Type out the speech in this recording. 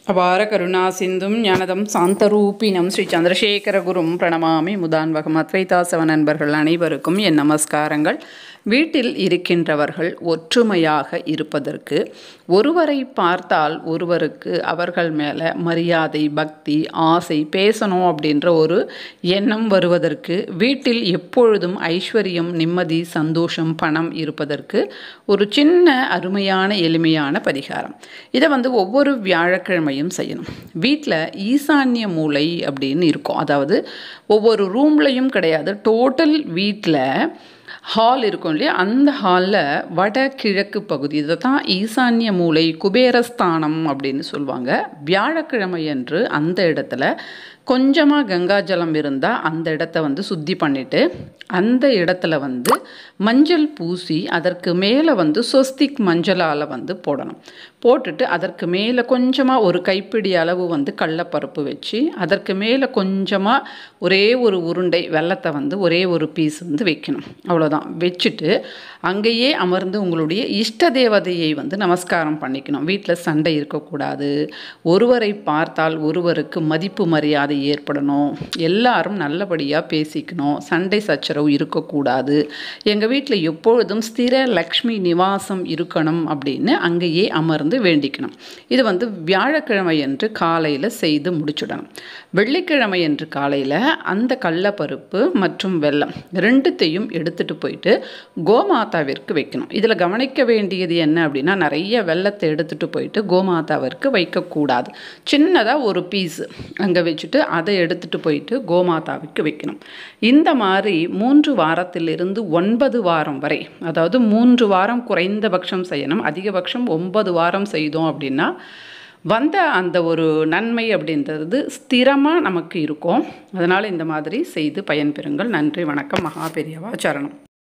அபார கருணா சிந்தும் ஞானதம் சாந்தரூபினம் ஸ்ரீ சந்திரசேகரகுரும் பிரணமாமி முதான்வகம் அத்வைதாசவ நண்பர்கள் அனைவருக்கும் என் நமஸ்காரங்கள் வீட்டில் இருக்கின்றவர்கள் ஒற்றுமையாக இருப்பதற்கு ஒருவரை பார்த்தால் ஒருவருக்கு அவர்கள் மேலே மரியாதை பக்தி ஆசை பேசணும் அப்படின்ற ஒரு எண்ணம் வருவதற்கு வீட்டில் எப்பொழுதும் ஐஸ்வர்யம் நிம்மதி சந்தோஷம் பணம் இருப்பதற்கு ஒரு சின்ன அருமையான எளிமையான பரிகாரம் இதை வந்து ஒவ்வொரு வியாழக்கிழமையும் செய்யணும் வீட்டில் ஈசான்ய மூலை அப்படின்னு இருக்கும் அதாவது ஒவ்வொரு ரூம்லையும் கிடையாது டோட்டல் வீட்டில் ஹால் இருக்கும் இல்லையா அந்த ஹாலில் வடகிழக்கு பகுதி இதை தான் ஈசான்ய மூலை குபேரஸ்தானம் அப்படின்னு சொல்லுவாங்க வியாழக்கிழமை அன்று அந்த இடத்துல கொஞ்சமாக கங்கா ஜலம் இருந்தால் அந்த இடத்த வந்து சுத்தி பண்ணிவிட்டு அந்த இடத்துல வந்து மஞ்சள் பூசி அதற்கு மேலே வந்து சொஸ்திக் மஞ்சளால் வந்து போடணும் போட்டுட்டு அதற்கு மேலே கொஞ்சமாக ஒரு கைப்பிடி அளவு வந்து கடலப்பருப்பு வச்சு அதற்கு மேலே கொஞ்சமாக ஒரே ஒரு உருண்டை வெள்ளத்தை வந்து ஒரே ஒரு பீஸ் வந்து வைக்கணும் அவ்வளோதான் வச்சுட்டு அங்கேயே அமர்ந்து உங்களுடைய இஷ்ட தேவதையை வந்து நமஸ்காரம் பண்ணிக்கணும் வீட்டில் சண்டை இருக்கக்கூடாது ஒருவரை பார்த்தால் ஒருவருக்கு மதிப்பு மரியாதை ஏற்படணும் எல்லாரும் நல்லபடியாக பேசிக்கணும் சண்டை சச்சரவு இருக்கக்கூடாது எங்கள் வீட்டில் எப்பொழுதும் ஸ்திர லக்ஷ்மி நிவாசம் இருக்கணும் அப்படின்னு அங்கேயே அமர்ந்து வேண்டிக்கணும் இது வந்து வியாழக்கிழமை என்று காலையில் செய்து முடிச்சுடணும் வெள்ளிக்கிழமை என்று காலையில் அந்த கடலப்பருப்பு மற்றும் வெல்லம் ரெண்டுத்தையும் எடுத்துகிட்டு போயிட்டு கோமாதாவிற்கு வைக்கணும் இதில் கவனிக்க வேண்டியது என்ன அப்படின்னா நிறைய வெள்ளத்தை எடுத்துகிட்டு போயிட்டு கோமாதாவிற்கு வைக்கக்கூடாது சின்னதாக ஒரு பீஸ் அங்கே வச்சுட்டு அதை எடுத்துகிட்டு போயிட்டு கோமாதாவுக்கு வைக்கணும் இந்த மாதிரி மூன்று வாரத்திலிருந்து ஒன்பது வாரம் வரை அதாவது மூன்று வாரம் குறைந்தபட்சம் செய்யணும் அதிகபட்சம் ஒன்பது வாரம் செய்தோம் அப்படின்னா வந்த அந்த ஒரு நன்மை அப்படின்றது ஸ்திரமாக நமக்கு இருக்கும் அதனால் இந்த மாதிரி செய்து பயன்பெறுங்கள் நன்றி வணக்கம் மகா பெரியவா சரணம்